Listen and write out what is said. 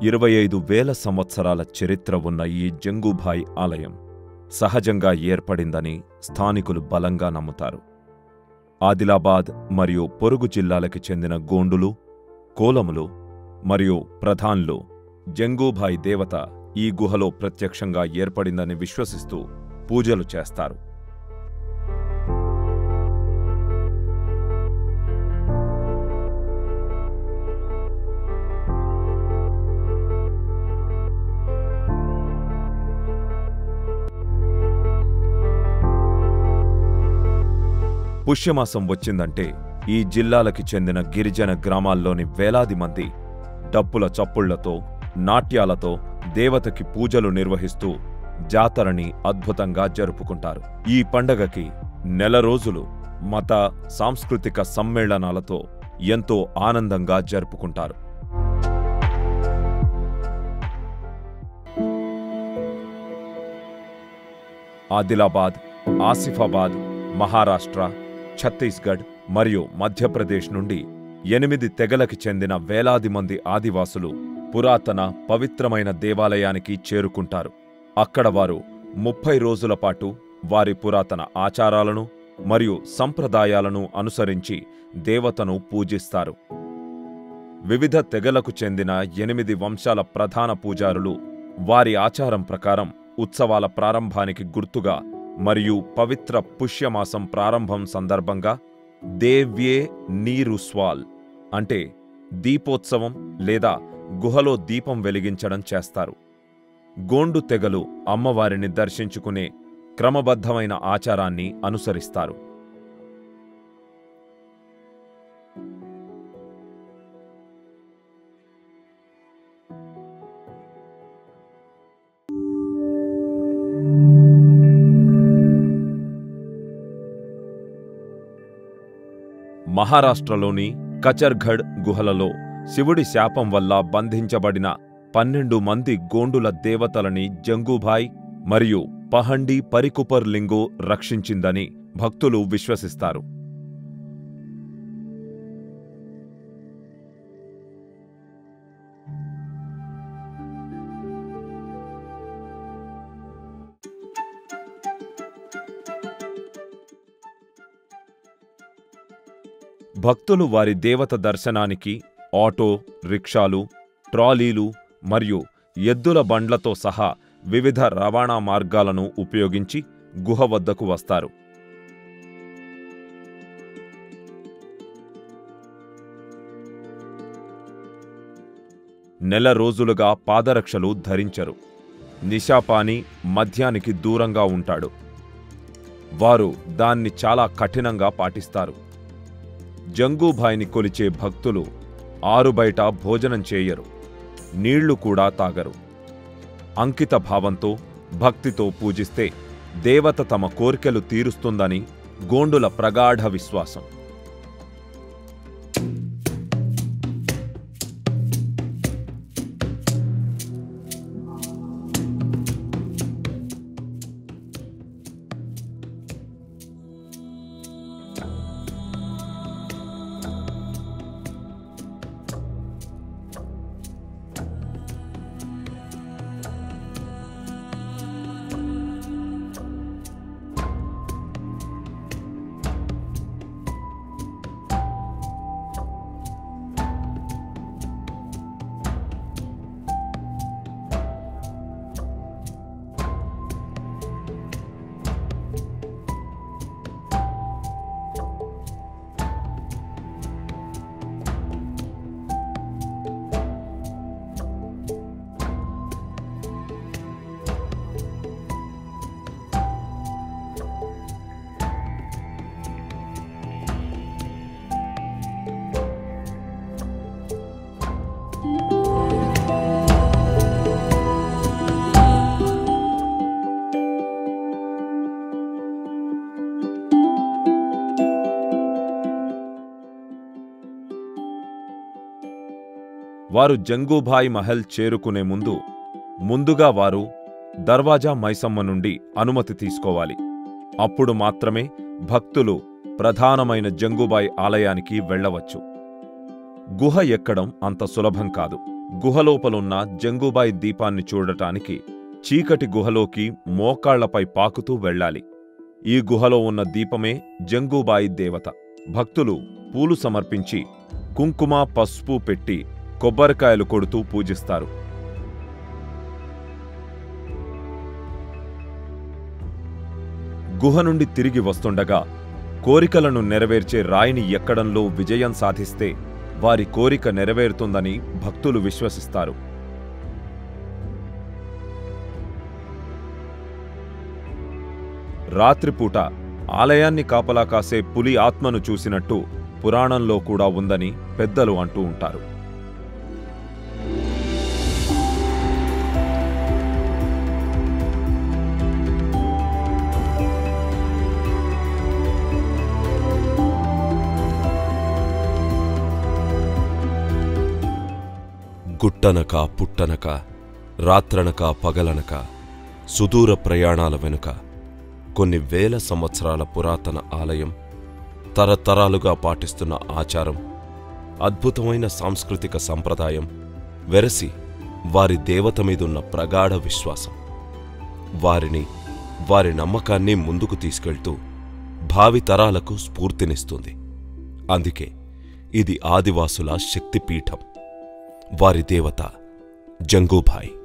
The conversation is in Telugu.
ఇరవై ఐదు వేల సంవత్సరాల చరిత్ర ఉన్న ఈ జంగూభాయ్ ఆలయం సహజంగా ఏర్పడిందని స్థానికులు బలంగా నమ్ముతారు ఆదిలాబాద్ మరియు పొరుగు జిల్లాలకి చెందిన గోండులు కోలములు మరియు ప్రధాన్లు జంగూభాయ్ దేవత ఈ గుహలో ప్రత్యక్షంగా ఏర్పడిందని విశ్వసిస్తూ పూజలు చేస్తారు పుష్యమాసం వచ్చిందంటే ఈ జిల్లాలకి చెందిన గిరిజన గ్రామాల్లోని వేలాది మంది డప్పుల చప్పుళ్లతో నాట్యాలతో దేవతకి పూజలు నిర్వహిస్తూ జాతరని అద్భుతంగా జరుపుకుంటారు ఈ పండగకి నెల రోజులు మత సాంస్కృతిక సమ్మేళనాలతో ఎంతో ఆనందంగా జరుపుకుంటారు ఆదిలాబాద్ ఆసిఫాబాద్ మహారాష్ట్ర ఛత్తీస్గఢ్ మరియు మధ్యప్రదేశ్ నుండి ఎనిమిది తెగలకి చెందిన వేలాది మంది ఆదివాసులు పురాతన పవిత్రమైన దేవాలయానికి చేరుకుంటారు అక్కడ వారు ముప్పై రోజుల పాటు వారి పురాతన ఆచారాలను మరియు సంప్రదాయాలను అనుసరించి దేవతను పూజిస్తారు వివిధ తెగలకు చెందిన ఎనిమిది వంశాల ప్రధాన పూజారులు వారి ఆచారం ప్రకారం ఉత్సవాల ప్రారంభానికి గుర్తుగా మరియు పవిత్ర పుష్యమాసం ప్రారంభం సందర్భంగా దేవ్యే నీరుస్వాల్ అంటే దీపోత్సవం లేదా గుహలో దీపం వెలిగించడం చేస్తారు గోండు తెగలు అమ్మవారిని దర్శించుకునే క్రమబద్ధమైన ఆచారాన్ని అనుసరిస్తారు మహారాష్ట్రలోని కచర్ఘడ్ గుహలలో శివుడి శాపం వల్ల బంధించబడిన పన్నెండు మంది గోండుల దేవతలని జంగూభాయ్ మరియు పహండి పరికుపర్ లింగో రక్షించిందని భక్తులు విశ్వసిస్తారు భక్తులు వారి దేవత దర్శనానికి ఆటో రిక్షాలు ట్రాలీలు మరియు ఎద్దుల బండ్లతో సహా వివిధ రవాణా మార్గాలను ఉపయోగించి గుహ వద్దకు వస్తారు నెల రోజులుగా పాదరక్షలు ధరించరు నిశాపాని మద్యానికి దూరంగా ఉంటాడు వారు దాన్ని చాలా కఠినంగా పాటిస్తారు జంగూభాయిని కొలిచే భక్తులు ఆరుబయట భోజనం చేయరు నీళ్లు కూడా తాగరు అంకిత భావంతో భక్తితో పూజిస్తే దేవత తమ కోర్కెలు తీరుస్తుందని గోండుల ప్రగాఢ విశ్వాసం వారు జంగూభాయ్ మహల్ చేరుకునే ముందు ముందుగా వారు దర్వాజా మైసమ్మ నుండి అనుమతి తీసుకోవాలి అప్పుడు మాత్రమే భక్తులు ప్రధానమైన జంగూబాయ్ ఆలయానికి వెళ్ళవచ్చు గుహ ఎక్కడం అంత సులభం కాదు గుహలోపలున్న జంగుబాయి దీపాన్ని చూడటానికి చీకటి గుహలోకి మోకాళ్లపై పాకుతూ వెళ్ళాలి ఈ గుహలో ఉన్న దీపమే జంగూబాయి దేవత భక్తులు పూలు సమర్పించి కుంకుమ పసుపు పెట్టి కొబ్బరికాయలు కొడుతూ పూజిస్తారు గుహ నుండి తిరిగి వస్తుండగా కోరికలను నెరవేర్చే రాయిని ఎక్కడంలో విజయం సాధిస్తే వారి కోరిక నెరవేరుతుందని భక్తులు విశ్వసిస్తారు రాత్రిపూట ఆలయాన్ని కాపలా కాసే పులి ఆత్మను చూసినట్టు పురాణంలో కూడా ఉందని పెద్దలు అంటూ ఉంటారు గుట్టనక పుట్టనక రాత్రనక పగలనక సుదూర ప్రయాణాల వెనుక కొన్ని వేల సంవత్సరాల పురాతన ఆలయం తరతరాలుగా పాటిస్తున్న ఆచారం అద్భుతమైన సాంస్కృతిక సంప్రదాయం వెరసి వారి దేవత మీదున్న ప్రగాఢ విశ్వాసం వారిని వారి నమ్మకాన్ని ముందుకు తీసుకెళ్తూ భావి తరాలకు స్ఫూర్తినిస్తుంది అందుకే ఇది ఆదివాసుల శక్తిపీఠం వారి దేవత జంగూభాయ్